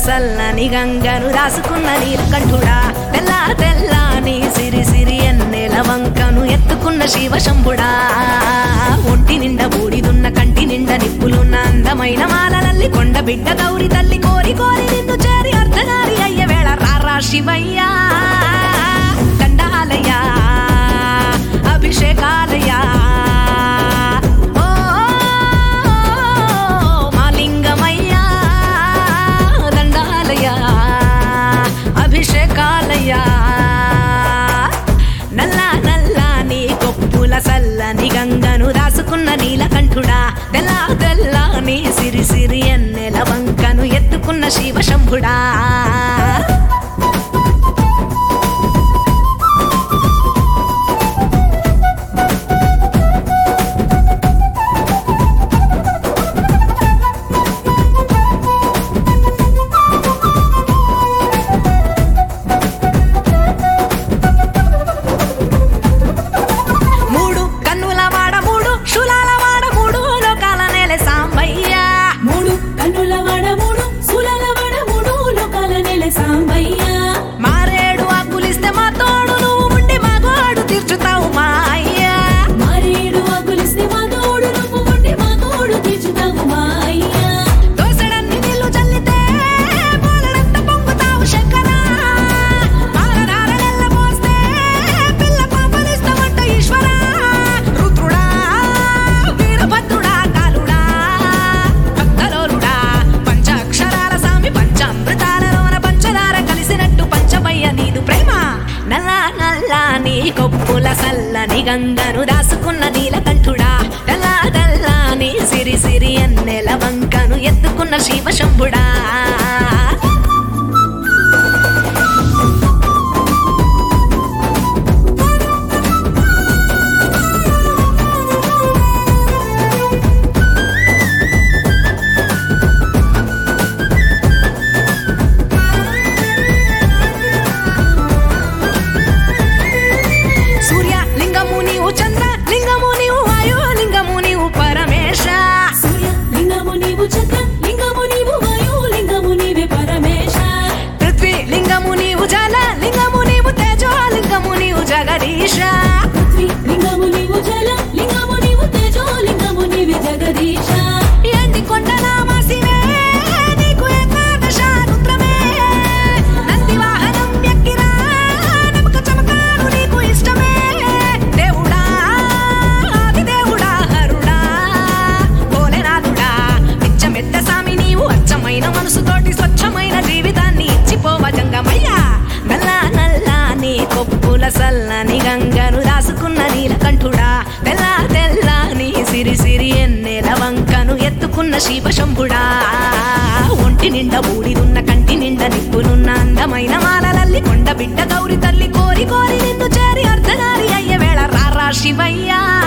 సల్లని గంగను రాసుకున్న నీలకంఠుడా తెల్ల తెల్లని సిరి సిరి ఎన్నెల వంకను ఎత్తుకున్న శివ శంభుడా ఒంటి నిండా బూడిదున్న కంటి నిండా నిప్పులున్న అందమైన మాలలల్లి కొండ బిడ్డ గౌరి తల్లి కోరి కోరి నిన్ను చేరి అర్ధనారి అయ్య వేళ రారా శివయ్యా దండాలయ్యా అభిషేకాలయ్యా ఓ మాలింగమయ్యా దండాలయ్యా అభిషేకాలయ్యా నల్ల నల్ల నీ కొప్పుల సల్లని గంగను రాసుకున్న నీలకంఠుడా తెల్ల తెల్ల నీ సిరి సిరి ఎన్నెల వంకను ఎత్తుకున్న శివ శంభుడా మూడు కన్నుల వాడ మూడు శులాల వాడ మూడు లోకాల నేల సాంబయ్యా మూడు కన్నుల వాడ మూడు సులల వాడ మూడు లోకాల నెల సాంబయ్య మారేడు ఆకులిస్తే మా తోడు నువ్వు ఉండి మా గోడు తీర్చుతావు మా అయ్యా మారేడు ఆకులిస్తే మా తోడు నువ్వు ఉండి మా తోడు తీర్చుతావు మా అయ్యా దోసెడన్ని నీళ్లు చల్లితే పోలడంత పొంగుతావు శంకరా పాలధారలెల్ల పోస్తే పిల్ల పాపనిస్తామంట ఈశ్వరా రుద్రుడా వీరభద్రుడా కాలుడా భక్తలోలుడా పంచాక్షరాల సామి పంచామృతాలలోన పంచదార కలిసినట్టు పంచమయ్య నీదు ప్రేమ నల్ల నల్ల నీ కొప్పుల సల్లని గంగను దాసుకున్న నీలకంఠుడా తెల్ల తెల్ల నీ సిరి సిరి ఎన్నెల వంకను ఎత్తుకున్న శివ శంభుడా సూర్య లింగము నీవు చంద్ర లింగము నీవు వాయు లింగము నీవు పరమేశ సూర్య లింగము నీవు చక్ర లింగము నీవు వాయు లింగము నీవే పరమేశ పృథ్వీ లింగము నీవు జల లింగము నీవు తేజో లింగము నీవు జగదీశ పృథ్వీ లింగము నీవు జల లింగము నీవు తేజో లింగము నీవే జగదీశ ఎండి కొండల మాసివే నీకు ఏకాదశ రుద్రమే నంది వాహనం ఎక్కిరా నమక చమకాలు నీకు ఇష్టమే దేవుడా ఆది దేవుడా హరుడా భోలేనాథుడా పిచ్చమెత్త సామి నీవు అచ్చమైన మనసుతోటి స్వచ్ఛమైన జీవితాన్ని ఇచ్చిపోవ జంగమయ్యా నల్ల నల్ల నీ కొప్పుల సల్లని గంగను రాసుకున్న నీలకంఠుడా తెల్ల తెల్ల నీ సిరి సిరి ఎన్నెల వంకను ఎత్తుకున్న శివ శంభుడా ఒంటి నిండా బూడిదున్న కంటి నిండా నిప్పులున్న అందమైన మాలలల్లి కొండ బిడ్డ గౌరి తల్లి కోరి కోరి నిన్ను చేరి అర్ధనారి అయ్య వేళ రారా శివయ్యా